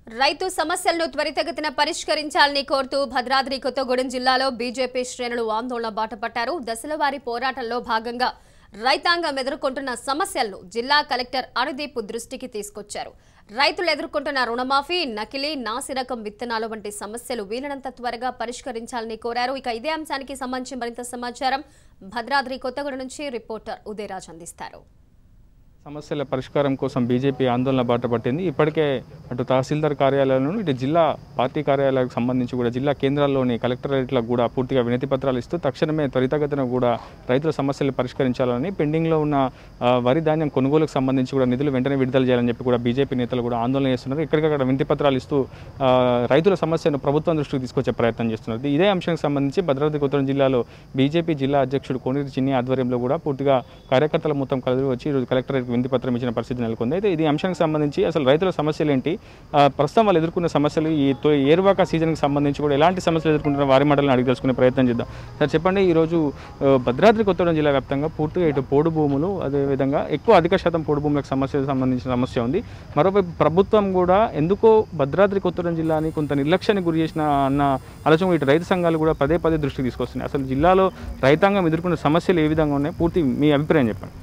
రైతు సమస్యలను త్వరితగతిన పరిష్కరించాలని కోరుతూ భద్రాద్రి కొత్తగూడెం జిల్లాలో బీజేపీ శ్రేణులు ఆందోళన బాటపట్టారు దశలవారీ పోరాటంలో భాగంగా రైతాంగం ఎదుర్కొంటున్న సమస్యలను జిల్లా కలెక్టర్ అనుదీప్ దృష్టికి తీసుకొచ్చారు రైతులు ఎదుర్కొంటున్న రుణమాఫీ నకిలీ నాసిరకం విత్తనాలు వంటి సమస్యలు వీలైనంత త్వరగా పరిష్కరించాలని కోరారు ఇక ఇదే అంశానికి సంబంధించి మరింత సమాచారం భద్రాద్రి కొత్తగూడెం నుంచి రిపోర్టర్ ఉదయరాజ్ అందిస్తారు సమస్యల పరిష్కారం కోసం బీజేపీ ఆందోళన బాట పట్టింది ఇప్పటికే అటు తహసీల్దార్ కార్యాలయాలను ఇటు జిల్లా పార్టీ కార్యాలయాలకు సంబంధించి కూడా జిల్లా కేంద్రాల్లోని కలెక్టరేట్లకు కూడా పూర్తిగా వినతి పత్రాలు ఇస్తూ తక్షణమే త్వరితగతిన కూడా రైతుల సమస్యలు పరిష్కరించాలని పెండింగ్లో ఉన్న ఆ, వరి ధాన్యం కొనుగోలుకు సంబంధించి కూడా నిధులు వెంటనే విడుదల చేయాలని చెప్పి కూడా బీజేపీ నేతలు కూడా ఆందోళన చేస్తున్నారు ఇక్కడికక్కడ వినతి పత్రాలు ఇస్తూ ఆ, రైతుల సమస్యను ప్రభుత్వం దృష్టికి తీసుకొచ్చే ప్రయత్నం చేస్తున్నారు ఇదే అంశానికి సంబంధించి భద్రాద్రి కొత్తగూడెం జిల్లాలో బీజేపీ జిల్లా అధ్యక్షుడు కోనేరు చిన్ని ఆధ్వర్యంలో కూడా పూర్తిగా కార్యకర్తల మొత్తం కలిసి వచ్చి ఈరోజు కలెక్టరేట్ వినతి పత్రం ఇచ్చిన పరిస్థితి నెలకొంది అయితే ఇది అంశానికి సంబంధించి అసలు రైతుల సమస్యలు ఏంటి ఆ, ప్రస్తుతం వాళ్ళు ఎదుర్కొన్న సమస్యలు ఈ తో- ఏరువాక సీజన్కి సంబంధించి కూడా ఎలాంటి సమస్యలు ఎదుర్కొంటున్న వారి మాటలను అడిగి తెలుసుకునే ప్రయత్నం చేద్దాం సార్ చెప్పండి ఈరోజు ఆ, భద్రాద్రి కొత్తగూడెం జిల్లా వ్యాప్తంగా పూర్తిగా ఇటు పోడు భూములు అదేవిధంగా ఎక్కువ అధిక శాతం పోడు భూములకు సమస్యకు సంబంధించిన సమస్య ఉంది మరోవైపు ప్రభుత్వం కూడా ఎందుకో భద్రాద్రి కొత్తగూడెం జిల్లాని కొంత నిర్లక్ష్యానికి గురి చేసిన అన్న ఆలోచన ఇటు రైతు సంఘాలు కూడా పదే పదే దృష్టికి తీసుకొస్తున్నాయి అసలు జిల్లాలో రైతాంగం ఎదుర్కొన్న సమస్యలు ఏ విధంగా ఉన్నాయి పూర్తి మీ అభిప్రాయం చెప్పండి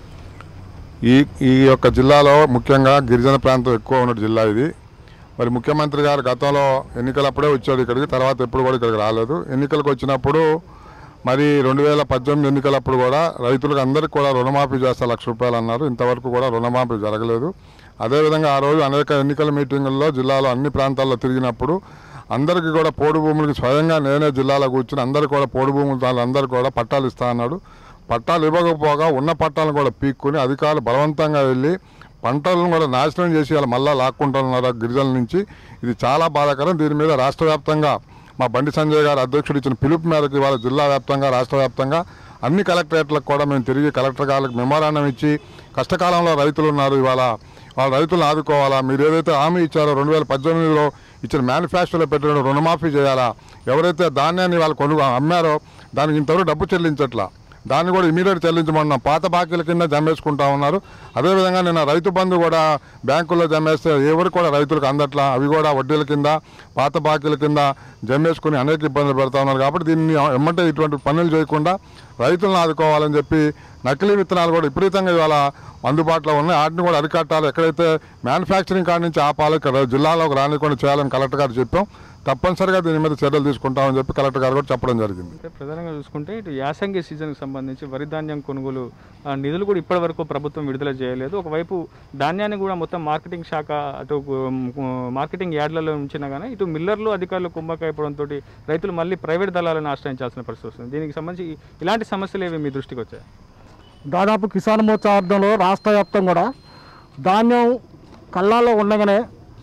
ఈ ఈ యొక్క జిల్లాలో ముఖ్యంగా గిరిజన ప్రాంతం ఎక్కువ ఉన్న జిల్లా ఇది మరి ముఖ్యమంత్రి గారు గతంలో ఎన్నికలప్పుడే వచ్చాడు ఇక్కడికి తర్వాత ఎప్పుడు కూడా ఇక్కడికి రాలేదు ఎన్నికలకు వచ్చినప్పుడు మరి రెండు వేల పద్దెనిమిది ఎన్నికలప్పుడు కూడా రైతులకు అందరికీ కూడా రుణమాఫీ చేస్తే లక్ష రూపాయలు అన్నారు ఇంతవరకు కూడా రుణమాఫీ జరగలేదు అదేవిధంగా ఆ రోజు అనేక ఎన్నికల మీటింగుల్లో జిల్లాలో అన్ని ప్రాంతాల్లో తిరిగినప్పుడు అందరికీ కూడా పోడు భూములకి స్వయంగా నేనే జిల్లాలో కూర్చుని అందరికీ కూడా పోడు భూములు వాళ్ళందరికీ కూడా పట్టాలు ఇస్తా అన్నాడు పట్టాలు ఇవ్వకపోగా ఉన్న పట్టాలను కూడా పీక్కుని అధికారులు బలవంతంగా వెళ్ళి పంటలను కూడా నాశనం చేసి ఇలా మళ్ళా లాక్కుంటున్నారు ఆ గిరిజనుల నుంచి ఇది చాలా బాధాకరం దీని మీద రాష్ట్ర వ్యాప్తంగా మా బండి సంజయ్ గారు అధ్యక్షుడు ఇచ్చిన పిలుపు మేరకు ఇవాళ జిల్లా వ్యాప్తంగా రాష్ట్ర వ్యాప్తంగా అన్ని కలెక్టరేట్లకు కూడా మేము తిరిగి కలెక్టర్ గారికి మెమోరాండం ఇచ్చి కష్టకాలంలో రైతులు ఉన్నారు ఇవాళ వాళ్ళ రైతులను ఆదుకోవాలా మీరు ఏదైతే హామీ ఇచ్చారో రెండు వేల పద్దెనిమిదిలో ఇచ్చిన మేనిఫెస్టోలో పెట్టిన రుణమాఫీ చేయాలా ఎవరైతే ధాన్యాన్ని వాళ్ళు కొను అమ్మారో దానికి ఇంతవరకు డబ్బు చెల్లించట్లా దాన్ని కూడా ఇమీడియట్ చెల్లించమన్నాం పాత బాకీల కింద జమేసుకుంటా ఉన్నారు అదేవిధంగా నిన్న రైతు బంధు కూడా బ్యాంకుల్లో జమేస్తే ఎవరు కూడా రైతులకు అందట్లా అవి కూడా వడ్డీల కింద పాత బాకీల కింద జమేసుకుని అనేక ఇబ్బందులు పెడతా ఉన్నారు కాబట్టి దీన్ని ఎమ్మంటే ఇటువంటి పనులు చేయకుండా రైతులను ఆదుకోవాలని చెప్పి నకిలీ విత్తనాలు కూడా విపరీతంగా ఇవాళ అందుబాటులో ఉన్నాయి వాటిని కూడా అరికట్టాలి ఎక్కడైతే మ్యానుఫ్యాక్చరింగ్ కాడి నుంచి ఆపాలి ఇక్కడ జిల్లాలోకి రానికుండా చేయాలని కలెక్టర్ గారు చెప్పాం తప్పనిసరిగా దీని మీద చర్యలు తీసుకుంటామని చెప్పి కలెక్టర్ గారు కూడా చెప్పడం జరిగింది అంటే ప్రధానంగా చూసుకుంటే ఇటు యాసంగి సీజన్కి సంబంధించి వరి ధాన్యం కొనుగోలు ఆ, నిధులు కూడా ఇప్పటివరకు ప్రభుత్వం విడుదల చేయలేదు ఒకవైపు ధాన్యాన్ని కూడా మొత్తం మార్కెటింగ్ శాఖ అటు ఉమ్, మార్కెటింగ్ యార్డ్లలో ఉంచినా కానీ ఇటు మిల్లర్లు అధికారులు కుంభకాయపడంతో రైతులు మళ్ళీ ప్రైవేట్ దళాలను ఆశ్రయించాల్సిన పరిస్థితి వస్తుంది దీనికి సంబంధించి ఇలాంటి సమస్యలు ఏవి మీ దృష్టికి వచ్చాయి దాదాపు కిసాన్ మోర్చా ఆధ్వర్యంలో రాష్ట్ర వ్యాప్తంగా కూడా ధాన్యం కళ్ళాల్లో ఉండగానే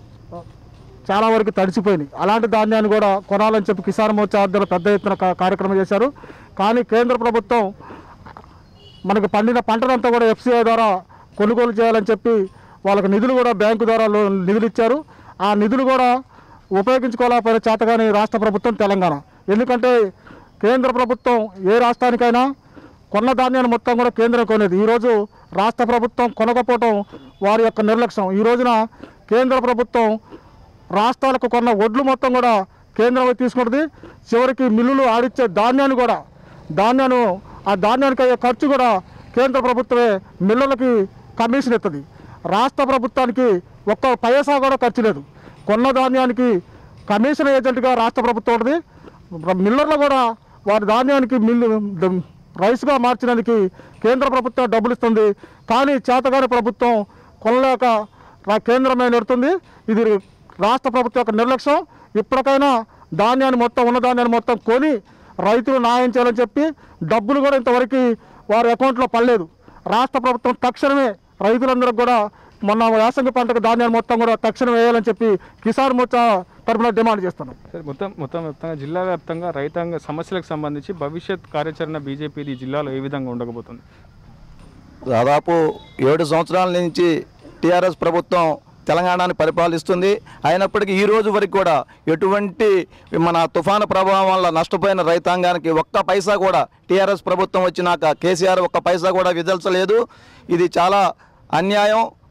చాలా వరకు తడిసిపోయినాయి అలాంటి ధాన్యాన్ని కూడా కొనాలని చెప్పి కిసాన్ మోర్చా ఆధ్వర్యంలో పెద్ద ఎత్తున కా- కార్యక్రమం చేశారు కానీ కేంద్ర ప్రభుత్వం మనకు పండిన పంటనంతా కూడా ఎఫ్సిఐ ద్వారా కొనుగోలు చేయాలని చెప్పి వాళ్ళకి నిధులు కూడా బ్యాంకు ద్వారా లో- నిధులు ఇచ్చారు ఆ నిధులు కూడా ఉపయోగించుకోలేకపోయిన చేతగాని రాష్ట్ర ప్రభుత్వం తెలంగాణ ఎందుకంటే కేంద్ర ప్రభుత్వం ఏ రాష్ట్రానికైనా కొన్న ధాన్యాన్ని మొత్తం కూడా కేంద్రం కొనేది ఈరోజు రాష్ట్ర ప్రభుత్వం కొనకపోవటం వారి యొక్క నిర్లక్ష్యం ఈ రోజున కేంద్ర ప్రభుత్వం రాష్ట్రాలకు కొన్న ఒడ్లు మొత్తం కూడా కేంద్రం తీసుకుంటుంది చివరికి మిల్లులు ఆడిచ్చే ధాన్యాన్ని కూడా ధాన్యాన్ని ఆ ధాన్యానికి అయ్యే ఖర్చు కూడా కేంద్ర ప్రభుత్వమే మిల్లులకి కమిషన్ ఇస్తుంది రాష్ట్ర ప్రభుత్వానికి ఒక్క పైసా కూడా ఖర్చు లేదు కొన్న ధాన్యానికి కమిషన్ ఏజెంట్గా రాష్ట్ర ప్రభుత్వం ఉంటుంది మిల్లర్లు కూడా వారి ధాన్యానికి మిల్లు ద- రైస్గా మార్చడానికి కేంద్ర ప్రభుత్వం డబ్బులు ఇస్తుంది కానీ చేతగాని ప్రభుత్వం కొనలేక రా- కేంద్రమే నెడుతుంది ఇది రాష్ట్ర ప్రభుత్వం యొక్క నిర్లక్ష్యం ఇప్పటికైనా ధాన్యాన్ని మొత్తం ఉన్న ధాన్యాన్ని మొత్తం కొని రైతులు న్యాయం చేయాలని చెప్పి డబ్బులు కూడా ఇంతవరకు వారి అకౌంట్లో పడలేదు రాష్ట్ర ప్రభుత్వం తక్షణమే రైతులందరికీ కూడా మొన్న యాసంగి పంటకు ధాన్యాన్ని మొత్తం కూడా తక్షణం వేయాలని చెప్పి కిసాన్ మోర్చా తరఫున డిమాండ్ చేస్తున్నాం సరే మొత్తం మొత్తం వ్యాప్తంగా జిల్లా వ్యాప్తంగా రైతాంగ సమస్యలకు సంబంధించి భవిష్యత్ కార్యాచరణ బీజేపీది జిల్లాలో ఏ విధంగా ఉండకపోతుంది దాదాపు ఏడు సంవత్సరాల నుంచి టీఆర్ఎస్ ప్రభుత్వం తెలంగాణని పరిపాలిస్తుంది అయినప్పటికీ ఈ రోజు వరకు కూడా ఎటువంటి మన తుఫాను ప్రభావం వల్ల నష్టపోయిన రైతాంగానికి ఒక్క పైసా కూడా టీఆర్ఎస్ ప్రభుత్వం వచ్చినాక కేసీఆర్ ఒక్క పైసా కూడా విదల్చలేదు ఇది చాలా అన్యాయం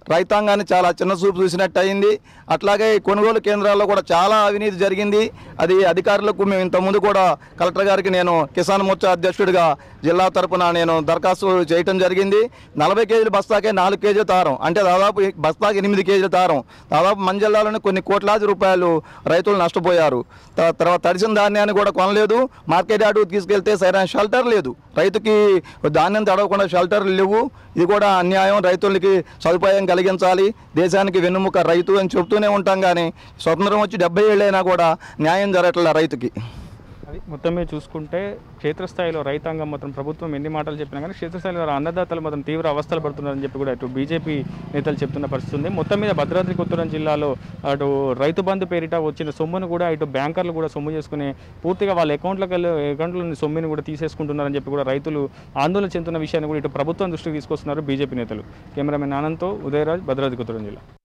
రైతాంగాన్ని చాలా చిన్న చూపు చూసినట్టు అయింది అట్లాగే ఈ కొనుగోలు కేంద్రాల్లో కూడా చాలా అవినీతి జరిగింది అది అధికారులకు మేము ఇంతకుముందు కూడా కలెక్టర్ గారికి నేను కిసాన్ మోర్చా అధ్యక్షుడిగా జిల్లా తరపున నేను దరఖాస్తు చేయటం జరిగింది నలభై కేజీల బస్తాకే నాలుగు కేజీల తారం అంటే దాదాపు ఈ బస్తాకి ఎనిమిది కేజీల తారం దాదాపు మన జిల్లాలోనే కొన్ని కోట్లాది రూపాయలు రైతులు నష్టపోయారు త- తర్వాత తడిసిన ధాన్యాన్ని కూడా కొనలేదు మార్కెట్ యార్డు తీసుకెళ్తే సరైన షెల్టర్ లేదు రైతుకి ధాన్యం తడవకుండా షెల్టర్లు లేవు ఇది కూడా అన్యాయం రైతులకి సదుపాయం కలిగించాలి దేశానికి వెన్నుముక రైతు అని చెప్తూనే ఉంటాం కానీ స్వతంత్రం వచ్చి డెబ్బై ఏళ్ళైనా కూడా న్యాయం జరగట్లే రైతుకి అది మొత్తం మీద చూసుకుంటే క్షేత్రస్థాయిలో రైతాంగం మాత్రం ప్రభుత్వం ఎన్ని మాటలు చెప్పినా కానీ క్షేత్రస్థాయిలో అన్నదాతలు మాత్రం తీవ్ర అవస్థలు పడుతున్నారని చెప్పి కూడా ఇటు బీజేపీ నేతలు చెప్తున్న పరిస్థితి ఉంది మొత్తం మీద భద్రాద్రి కొత్తూరం జిల్లాలో అటు రైతు బంధు పేరిట వచ్చిన సొమ్మును కూడా ఇటు బ్యాంకర్లు కూడా సొమ్ము చేసుకుని పూర్తిగా వాళ్ళ అకౌంట్లకు వెళ్ళి అకౌంట్లోని సొమ్ముని కూడా తీసేసుకుంటున్నారని చెప్పి కూడా రైతులు ఆందోళన చెందుతున్న విషయాన్ని కూడా ఇటు ప్రభుత్వం దృష్టికి తీసుకొస్తున్నారు బీజేపీ నేతలు కెమెరామెన్ ఆనంద్తో ఉదయరాజ్ భద్రాద్రి కొత్తూరం జిల్లా